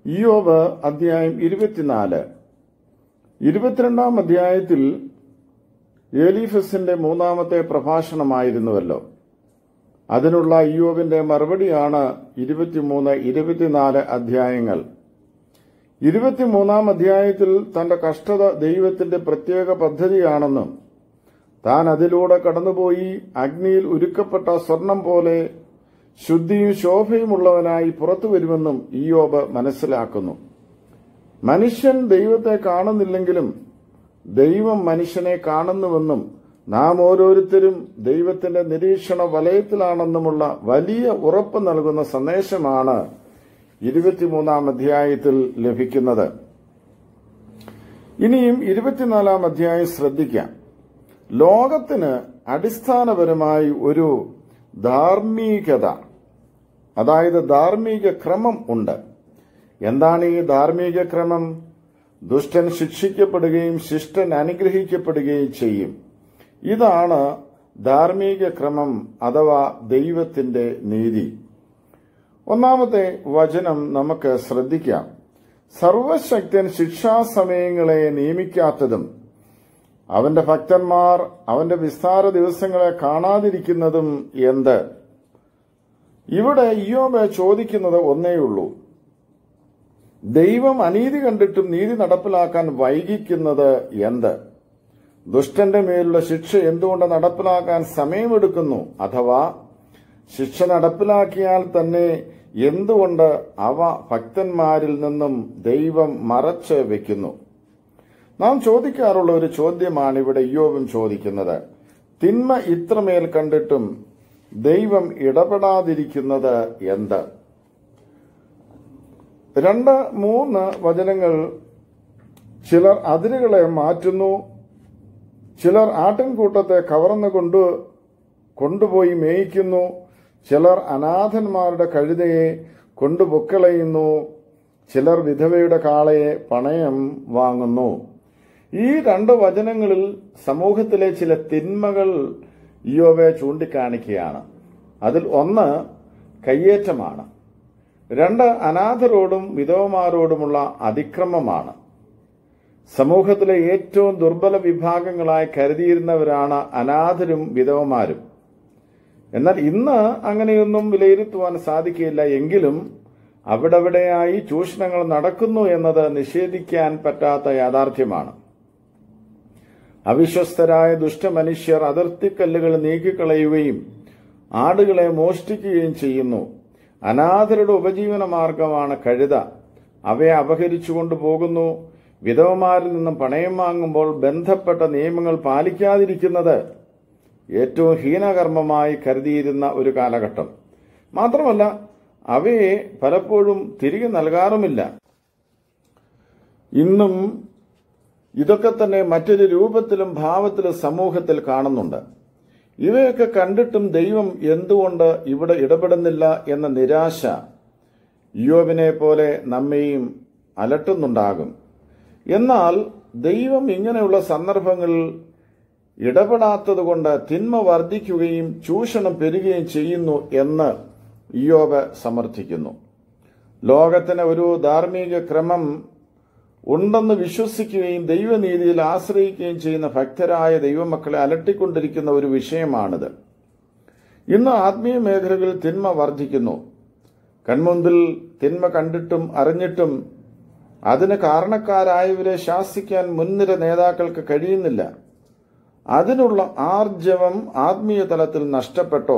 ഇയോബ് അധ്യായം ഇരുപത്തിനാല് ഇരുപത്തിരണ്ടാം അധ്യായത്തിൽ ഏലീഫസിന്റെ മൂന്നാമത്തെ പ്രഭാഷണമായിരുന്നുവല്ലോ അതിനുള്ള ഇയോബിന്റെ മറുപടിയാണ് ഇരുപത്തിമൂന്ന് ഇരുപത്തിനാല് അധ്യായങ്ങൾ ഇരുപത്തിമൂന്നാം അധ്യായത്തിൽ തന്റെ കഷ്ടത ദൈവത്തിന്റെ പ്രത്യേക പദ്ധതിയാണെന്നും താൻ അതിലൂടെ കടന്നുപോയി അഗ്നിയിൽ ഉരുക്കപ്പെട്ട സ്വർണം പോലെ ശുദ്ധിയും ശോഭയുമുള്ളവനായി പുറത്തു വരുമെന്നും ഇയോബ് മനസ്സിലാക്കുന്നു മനുഷ്യൻ ദൈവത്തെ കാണുന്നില്ലെങ്കിലും ദൈവം മനുഷ്യനെ കാണുന്നുവെന്നും നാം ഓരോരുത്തരും ദൈവത്തിന്റെ നിരീക്ഷണ വലയത്തിലാണെന്നുമുള്ള വലിയ ഉറപ്പ് നൽകുന്ന സന്ദേശമാണ് ഇരുപത്തിമൂന്നാം അധ്യായത്തിൽ ലഭിക്കുന്നത് ഇനിയും ഇരുപത്തിനാലാം അധ്യായം ശ്രദ്ധിക്കാം ലോകത്തിന് അടിസ്ഥാനപരമായി ഒരു ധാർമ്മികത അതായത് ധാർമ്മിക ക്രമം ഉണ്ട് എന്താണ് ഈ ധാർമ്മിക ക്രമം ദുഷ്ടൻ ശിക്ഷിക്കപ്പെടുകയും ശിഷ്ടൻ അനുഗ്രഹിക്കപ്പെടുകയും ചെയ്യും ഇതാണ് ധാർമ്മിക ക്രമം അഥവാ ദൈവത്തിന്റെ നീതി ഒന്നാമത്തെ വചനം നമുക്ക് ശ്രദ്ധിക്കാം സർവശക്തൻ ശിക്ഷാസമയങ്ങളെ നിയമിക്കാത്തതും അവന്റെ ഭക്തന്മാർ അവന്റെ വിസ്താര ദിവസങ്ങളെ കാണാതിരിക്കുന്നതും എന്ത് ഇവിടെ ഇയോബ് ചോദിക്കുന്നത് ഒന്നേയുള്ളൂ ദൈവം അനീതി കണ്ടിട്ടും നീതി നടപ്പിലാക്കാൻ വൈകിക്കുന്നത് എന്ത് ദുഷ്ടന്റെ മേലുള്ള ശിക്ഷ എന്തുകൊണ്ട് നടപ്പിലാക്കാൻ സമയമെടുക്കുന്നു അഥവാ ശിക്ഷ നടപ്പിലാക്കിയാൽ തന്നെ എന്തുകൊണ്ട് അവ ഭക്തന്മാരിൽ നിന്നും ദൈവം മറച്ച് വെക്കുന്നു നാം ചോദിക്കാറുള്ള ഒരു ചോദ്യമാണ് ഇവിടെ ഇയോബും ചോദിക്കുന്നത് തിന്മ ഇത്രമേൽ കണ്ടിട്ടും ദൈവം ഇടപെടാതിരിക്കുന്നത് എന്ത് രണ്ട് മൂന്ന് വചനങ്ങൾ ചിലർ അതിരുകളെ മാറ്റുന്നു ചിലർ ആട്ടിൻകൂട്ടത്തെ കവർന്നു കൊണ്ട് കൊണ്ടുപോയി മേയിക്കുന്നു ചിലർ അനാഥന്മാരുടെ കഴുതയെ കൊണ്ടുപൊക്കളയുന്നു ചിലർ വിധവയുടെ കാളയെ പണയം വാങ്ങുന്നു ഈ രണ്ട് വചനങ്ങളിൽ സമൂഹത്തിലെ ചില തിന്മകൾ ഇയോബെ ചൂണ്ടിക്കാണിക്കുകയാണ് അതിൽ ഒന്ന് കയ്യേറ്റമാണ് രണ്ട് അനാഥരോടും വിധവമാരോടുമുള്ള അതിക്രമമാണ് സമൂഹത്തിലെ ഏറ്റവും ദുർബല വിഭാഗങ്ങളായി കരുതിയിരുന്നവരാണ് അനാഥരും വിധവമാരും എന്നാൽ ഇന്ന് അങ്ങനെയൊന്നും വിലയിരുത്തുവാൻ സാധിക്കില്ല എങ്കിലും അവിടെവിടെയായി ചൂഷണങ്ങൾ നടക്കുന്നു എന്നത് നിഷേധിക്കാൻ പറ്റാത്ത യാഥാർത്ഥ്യമാണ് അവിശ്വസ്തരായ ദുഷ്ടമനുഷ്യർ അതിർത്തിക്കല്ലുകൾ നീക്കിക്കളയുകയും ആടുകളെ മോഷ്ടിക്കുകയും ചെയ്യുന്നു അനാഥരുടെ ഉപജീവന മാർഗമാണ് കഴുത അവയെ അപഹരിച്ചുകൊണ്ടു പോകുന്നു വിധവമാരിൽ നിന്നും പണയം വാങ്ങുമ്പോൾ ബന്ധപ്പെട്ട നിയമങ്ങൾ പാലിക്കാതിരിക്കുന്നത് ഏറ്റവും ഹീനകർമ്മമായി കരുതിയിരുന്ന ഒരു കാലഘട്ടം മാത്രമല്ല അവയെ പലപ്പോഴും തിരികെ നൽകാറുമില്ല ഇന്നും ഇതൊക്കെ തന്നെ മറ്റൊരു രൂപത്തിലും ഭാവത്തിലും സമൂഹത്തിൽ കാണുന്നുണ്ട് ഇവയൊക്കെ കണ്ടിട്ടും ദൈവം എന്തുകൊണ്ട് ഇവിടെ ഇടപെടുന്നില്ല എന്ന നിരാശ യോബിനെ പോലെ നമ്മെയും അലട്ടുന്നുണ്ടാകും എന്നാൽ ദൈവം ഇങ്ങനെയുള്ള സന്ദർഭങ്ങളിൽ ഇടപെടാത്തതുകൊണ്ട് തിന്മ വർദ്ധിക്കുകയും ചൂഷണം പെരുകുകയും ചെയ്യുന്നു എന്ന് ഇയോബ് സമർത്ഥിക്കുന്നു ലോകത്തിന് ഒരു ധാർമ്മിക ക്രമം ഉണ്ടെന്ന് വിശ്വസിക്കുകയും ദൈവനീതിയിൽ ആശ്രയിക്കുകയും ചെയ്യുന്ന ഭക്തരായ ദൈവമക്കളെ അലട്ടിക്കൊണ്ടിരിക്കുന്ന ഒരു വിഷയമാണിത് ഇന്ന് ആത്മീയ മേഖലകളിൽ തിന്മ വർദ്ധിക്കുന്നു കൺമുമ്പിൽ തിന്മ കണ്ടിട്ടും അറിഞ്ഞിട്ടും അതിന് കാരണക്കാരായവരെ ശാസിക്കാൻ മുൻനിര നേതാക്കൾക്ക് കഴിയുന്നില്ല അതിനുള്ള ആർജവം ആത്മീയ തലത്തിൽ നഷ്ടപ്പെട്ടോ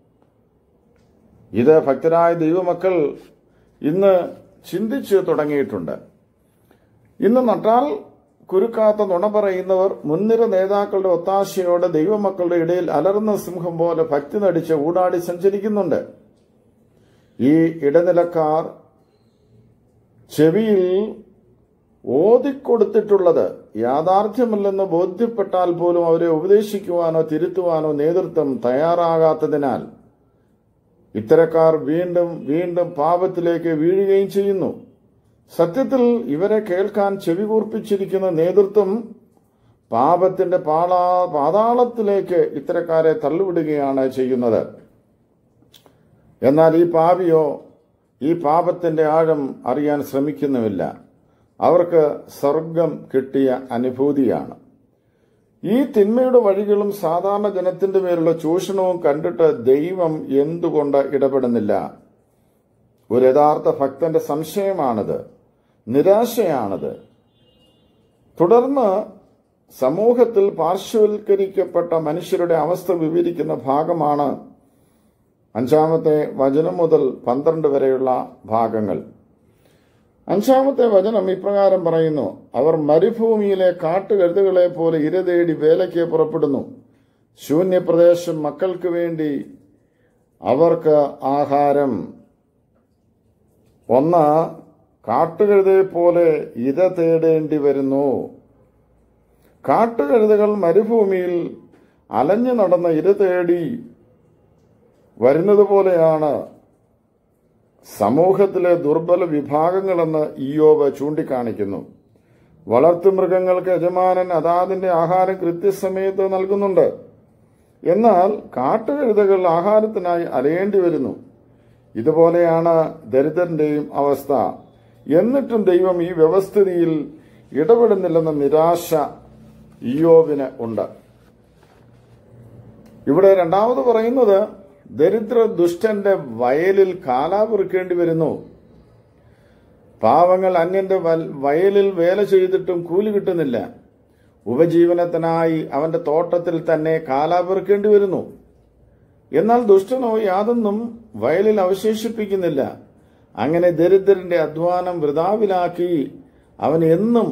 ഇത് ഭക്തരായ ദൈവമക്കൾ ഇന്ന് ചിന്തിച്ചു തുടങ്ങിയിട്ടുണ്ട് ഇന്ന് നട്ടാൽ കുരുക്കാത്ത നുണ പറയുന്നവർ മുൻനിര നേതാക്കളുടെ ഒത്താശയോടെ ദൈവമക്കളുടെ ഇടയിൽ അലർന്ന സിംഹം പോലെ ഭക്തി നടിച്ച് ഊടാടി സഞ്ചരിക്കുന്നുണ്ട് ഈ ഇടനിലക്കാർ ചെവിയിൽ ഓതിക്കൊടുത്തിട്ടുള്ളത് യാഥാർത്ഥ്യമല്ലെന്ന് ബോധ്യപ്പെട്ടാൽ പോലും അവരെ ഉപദേശിക്കുവാനോ തിരുത്തുവാനോ നേതൃത്വം തയ്യാറാകാത്തതിനാൽ ഇത്തരക്കാർ വീണ്ടും വീണ്ടും പാപത്തിലേക്ക് വീഴുകയും ചെയ്യുന്നു സത്യത്തിൽ ഇവരെ കേൾക്കാൻ ചെവി കൂർപ്പിച്ചിരിക്കുന്ന നേതൃത്വം പാപത്തിന്റെ പാളാ പാതാളത്തിലേക്ക് ഇത്തരക്കാരെ തള്ളിവിടുകയാണ് ചെയ്യുന്നത് എന്നാൽ ഈ പാപിയോ ഈ പാപത്തിന്റെ ആഴം അറിയാൻ ശ്രമിക്കുന്നുമില്ല അവർക്ക് സ്വർഗം കിട്ടിയ അനുഭൂതിയാണ് ഈ തിന്മയുടെ വഴികളും സാധാരണ ജനത്തിന്റെ മേലുള്ള ചൂഷണവും കണ്ടിട്ട് ദൈവം എന്തുകൊണ്ട് ഇടപെടുന്നില്ല ഒരു യഥാർത്ഥ ഭക്തന്റെ സംശയമാണിത് നിരാശയാണിത് തുടർന്ന് സമൂഹത്തിൽ പാർശ്വവൽക്കരിക്കപ്പെട്ട മനുഷ്യരുടെ അവസ്ഥ വിവരിക്കുന്ന ഭാഗമാണ് അഞ്ചാമത്തെ വചനം മുതൽ പന്ത്രണ്ട് വരെയുള്ള ഭാഗങ്ങൾ അഞ്ചാമത്തെ വചനം ഇപ്രകാരം പറയുന്നു അവർ മരുഭൂമിയിലെ കാട്ടുകഴുതുകളെ പോലെ ഇര തേടി വേലയ്ക്ക് പുറപ്പെടുന്നു ശൂന്യപ്രദേശം മക്കൾക്ക് വേണ്ടി അവർക്ക് ആഹാരം ഒന്ന് കാട്ടുകഴുതയെ പോലെ ഇര തേടേണ്ടി വരുന്നു കാട്ടുകഴുതകൾ മരുഭൂമിയിൽ അലഞ്ഞു നടന്ന ഇര തേടി വരുന്നത് പോലെയാണ് സമൂഹത്തിലെ ദുർബല വിഭാഗങ്ങളെന്ന് ഇയോബ് ചൂണ്ടിക്കാണിക്കുന്നു വളർത്തുമൃഗങ്ങൾക്ക് യജമാനൻ അതാതിന്റെ ആഹാരം കൃത്യസമയത്ത് നൽകുന്നുണ്ട് എന്നാൽ കാട്ടുകഴുതകൾ ആഹാരത്തിനായി അലയേണ്ടി വരുന്നു ഇതുപോലെയാണ് ദരിദ്രന്റെയും അവസ്ഥ എന്നിട്ടും ദൈവം ഈ വ്യവസ്ഥിതിയിൽ ഇടപെടുന്നില്ലെന്ന നിരാശ ഇയോബിന് ഉണ്ട് ഇവിടെ രണ്ടാമത് പറയുന്നത് ദരിദ്ര ദുഷ്ടന്റെ വയലിൽ കാലാപെറുക്കേണ്ടി വരുന്നു പാവങ്ങൾ അന്യന്റെ വൽ- വയലിൽ വേല ചെയ്തിട്ടും കൂലി കിട്ടുന്നില്ല ഉപജീവനത്തിനായി അവന്റെ തോട്ടത്തിൽ തന്നെ കാലാപെറുക്കേണ്ടി വരുന്നു എന്നാൽ ദുഷ്ടനോ യാതൊന്നും വയലിൽ അവശേഷിപ്പിക്കുന്നില്ല അങ്ങനെ ദരിദ്രന്റെ അധ്വാനം വൃതാവിലാക്കി അവൻ എന്നും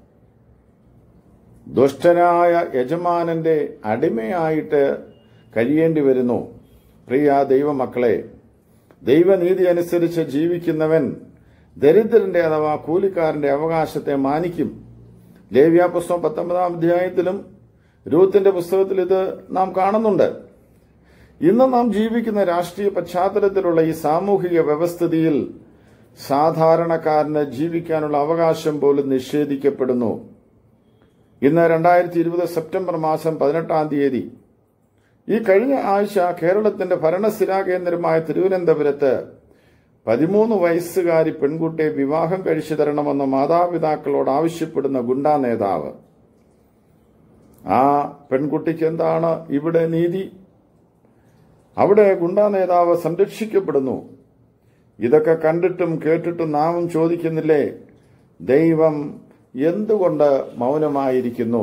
ദുഷ്ടനായ യജമാനന്റെ അടിമയായിട്ട് കഴിയേണ്ടി വരുന്നു പ്രിയ ദൈവമക്കളെ ദൈവനീതി അനുസരിച്ച് ജീവിക്കുന്നവൻ ദരിദ്രന്റെ അഥവാ കൂലിക്കാരന്റെ അവകാശത്തെ മാനിക്കും ലേവ്യ പുസ്തകം പത്തൊമ്പതാം അധ്യായത്തിലും രൂത്തിന്റെ പുസ്തകത്തിൽ ഇത് നാം കാണുന്നുണ്ട് ഇന്ന് നാം ജീവിക്കുന്ന രാഷ്ട്രീയ പശ്ചാത്തലത്തിലുള്ള ഈ സാമൂഹിക വ്യവസ്ഥിതിയിൽ സാധാരണക്കാരന് ജീവിക്കാനുള്ള അവകാശം പോലും നിഷേധിക്കപ്പെടുന്നു ഇന്ന് രണ്ടായിരത്തി ഇരുപത് സെപ്റ്റംബർ മാസം പതിനെട്ടാം തീയതി ഈ കഴിഞ്ഞ ആഴ്ച കേരളത്തിന്റെ ഭരണസ്ഥിരാ കേന്ദ്രമായ തിരുവനന്തപുരത്ത് പതിമൂന്ന് വയസ്സുകാരി പെൺകുട്ടിയെ വിവാഹം കഴിച്ചു തരണമെന്ന് മാതാപിതാക്കളോട് ആവശ്യപ്പെടുന്ന ഗുണ്ടാ നേതാവ് ആ പെൺകുട്ടിക്ക് എന്താണ് ഇവിടെ നീതി അവിടെ ഗുണ്ടാ നേതാവ് സംരക്ഷിക്കപ്പെടുന്നു ഇതൊക്കെ കണ്ടിട്ടും കേട്ടിട്ടും നാമും ചോദിക്കുന്നില്ലേ ദൈവം എന്തുകൊണ്ട് മൗനമായിരിക്കുന്നു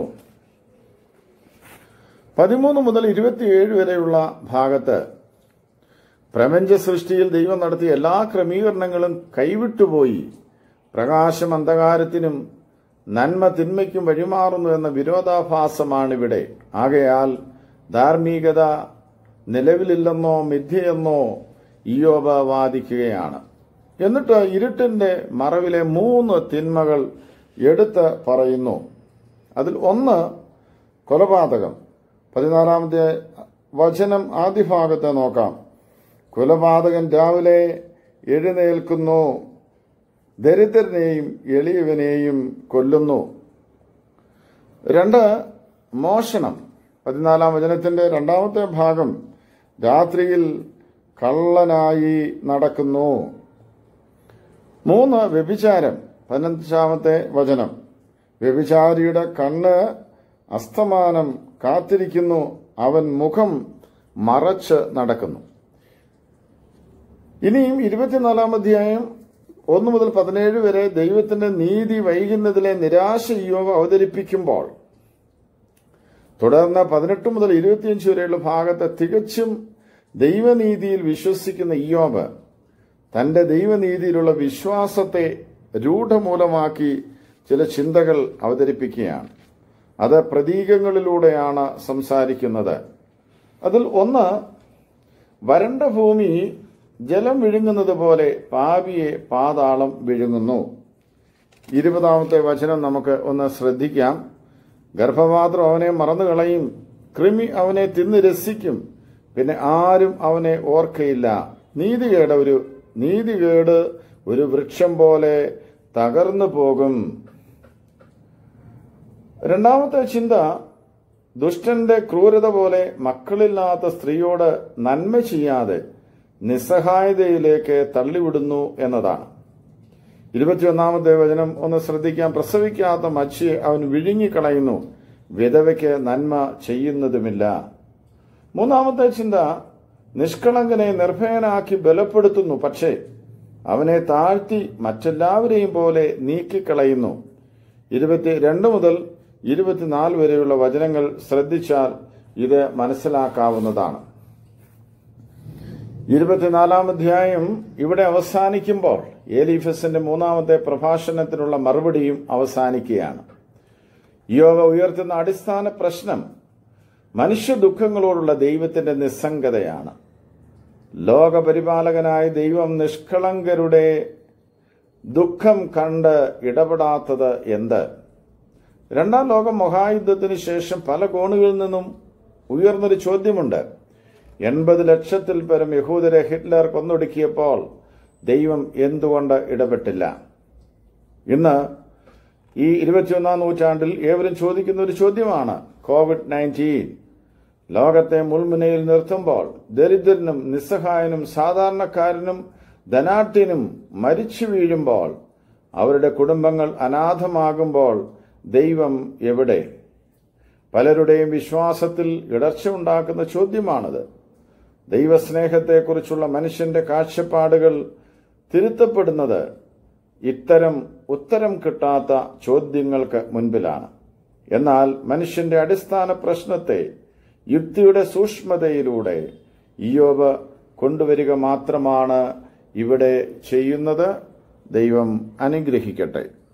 പതിമൂന്ന് മുതൽ ഇരുപത്തിയേഴ് വരെയുള്ള ഭാഗത്ത് പ്രപഞ്ച സൃഷ്ടിയിൽ ദൈവം നടത്തിയ എല്ലാ ക്രമീകരണങ്ങളും കൈവിട്ടുപോയി പ്രകാശം അന്ധകാരത്തിനും നന്മ തിന്മയ്ക്കും വഴിമാറുന്നു എന്ന വിരോധാഭാസമാണിവിടെ ആകയാൽ ധാർമ്മികത നിലവിലില്ലെന്നോ മിഥ്യയെന്നോ ഇയോബ വാദിക്കുകയാണ് എന്നിട്ട് ഇരുട്ടിന്റെ മറവിലെ മൂന്ന് തിന്മകൾ എടുത്ത് പറയുന്നു അതിൽ ഒന്ന് കൊലപാതകം പതിനാലാമത്തെ വചനം ആദ്യ ഭാഗത്ത് നോക്കാം കൊലപാതകൻ രാവിലെ എഴുന്നേൽക്കുന്നു ദരിദ്രനെയും എളിയവനെയും കൊല്ലുന്നു രണ്ട് മോഷണം പതിനാലാം വചനത്തിന്റെ രണ്ടാമത്തെ ഭാഗം രാത്രിയിൽ കള്ളനായി നടക്കുന്നു മൂന്ന് വ്യഭിചാരം പതിനഞ്ചാമത്തെ വചനം വ്യഭിചാരിയുടെ കണ്ണ് അസ്തമാനം കാത്തിരിക്കുന്നു അവൻ മുഖം മറച്ച് നടക്കുന്നു ഇനിയും ഇരുപത്തിനാലാം അധ്യായം ഒന്ന് മുതൽ പതിനേഴ് വരെ ദൈവത്തിന്റെ നീതി വൈകുന്നതിലെ നിരാശ യോഗ അവതരിപ്പിക്കുമ്പോൾ തുടർന്ന് പതിനെട്ട് മുതൽ ഇരുപത്തിയഞ്ച് വരെയുള്ള ഭാഗത്ത് തികച്ചും ദൈവനീതിയിൽ വിശ്വസിക്കുന്ന ഇയോബ് തന്റെ ദൈവനീതിയിലുള്ള വിശ്വാസത്തെ രൂഢമൂലമാക്കി ചില ചിന്തകൾ അവതരിപ്പിക്കുകയാണ് അത് പ്രതീകങ്ങളിലൂടെയാണ് സംസാരിക്കുന്നത് അതിൽ ഒന്ന് വരണ്ട ഭൂമി ജലം വിഴുങ്ങുന്നത് പോലെ പാപിയെ പാതാളം വിഴുങ്ങുന്നു ഇരുപതാമത്തെ വചനം നമുക്ക് ഒന്ന് ശ്രദ്ധിക്കാം ഗർഭപാത്രം അവനെ മറന്നു കളയും കൃമി അവനെ തിന്ന് രസിക്കും പിന്നെ ആരും അവനെ ഓർക്കയില്ല നീതികേട് ഒരു നീതികേട് ഒരു വൃക്ഷം പോലെ തകർന്നു പോകും രണ്ടാമത്തെ ചിന്ത ദുഷ്ടന്റെ ക്രൂരത പോലെ മക്കളില്ലാത്ത സ്ത്രീയോട് നന്മ ചെയ്യാതെ നിസ്സഹായതയിലേക്ക് തള്ളിവിടുന്നു എന്നതാണ് ഇരുപത്തിയൊന്നാമത്തെ വചനം ഒന്ന് ശ്രദ്ധിക്കാൻ പ്രസവിക്കാത്ത മച്ചിയെ അവൻ വിഴുങ്ങിക്കളയുന്നു വിധവയ്ക്ക് നന്മ ചെയ്യുന്നതുമില്ല മൂന്നാമത്തെ ചിന്ത നിഷ്കളങ്കനെ നിർഭയനാക്കി ബലപ്പെടുത്തുന്നു പക്ഷേ അവനെ താഴ്ത്തി മറ്റെല്ലാവരെയും പോലെ നീക്കിക്കളയുന്നു ഇരുപത്തി രണ്ട് മുതൽ ഇരുപത്തിനാല് വരെയുള്ള വചനങ്ങൾ ശ്രദ്ധിച്ചാൽ ഇത് മനസ്സിലാക്കാവുന്നതാണ് ഇരുപത്തിനാലാം അധ്യായം ഇവിടെ അവസാനിക്കുമ്പോൾ ഏലീഫസിന്റെ മൂന്നാമത്തെ പ്രഭാഷണത്തിനുള്ള മറുപടിയും അവസാനിക്കുകയാണ് യോഗ ഉയർത്തുന്ന അടിസ്ഥാന പ്രശ്നം മനുഷ്യ ദുഃഖങ്ങളോടുള്ള ദൈവത്തിന്റെ നിസ്സംഗതയാണ് ലോകപരിപാലകനായ ദൈവം നിഷ്കളങ്കരുടെ ദുഃഖം കണ്ട് ഇടപെടാത്തത് എന്ത് രണ്ടാം ലോക മഹായുദ്ധത്തിന് ശേഷം പല കോണുകളിൽ നിന്നും ഉയർന്നൊരു ചോദ്യമുണ്ട് എൺപത് ലക്ഷത്തിൽ പരം യഹൂദരെ ഹിറ്റ്ലർ കൊന്നൊടുക്കിയപ്പോൾ ദൈവം എന്തുകൊണ്ട് ഇടപെട്ടില്ല ഇന്ന് ഈ ഇരുപത്തിയൊന്നാം നൂറ്റാണ്ടിൽ ഏവരും ചോദിക്കുന്ന ഒരു ചോദ്യമാണ് കോവിഡ് നയൻറ്റീൻ ലോകത്തെ മുൾമുനയിൽ നിർത്തുമ്പോൾ ദരിദ്രനും നിസ്സഹായനും സാധാരണക്കാരനും ധനാഢ്യനും മരിച്ചു വീഴുമ്പോൾ അവരുടെ കുടുംബങ്ങൾ അനാഥമാകുമ്പോൾ ദൈവം എവിടെ പലരുടെയും വിശ്വാസത്തിൽ ഇടർച്ച ഉണ്ടാക്കുന്ന ചോദ്യമാണത് ദൈവസ്നേഹത്തെക്കുറിച്ചുള്ള മനുഷ്യന്റെ കാഴ്ചപ്പാടുകൾ തിരുത്തപ്പെടുന്നത് ഇത്തരം ഉത്തരം കിട്ടാത്ത ചോദ്യങ്ങൾക്ക് മുൻപിലാണ് എന്നാൽ മനുഷ്യന്റെ അടിസ്ഥാന പ്രശ്നത്തെ യുക്തിയുടെ സൂക്ഷ്മതയിലൂടെ ഇയോബ് കൊണ്ടുവരിക മാത്രമാണ് ഇവിടെ ചെയ്യുന്നത് ദൈവം അനുഗ്രഹിക്കട്ടെ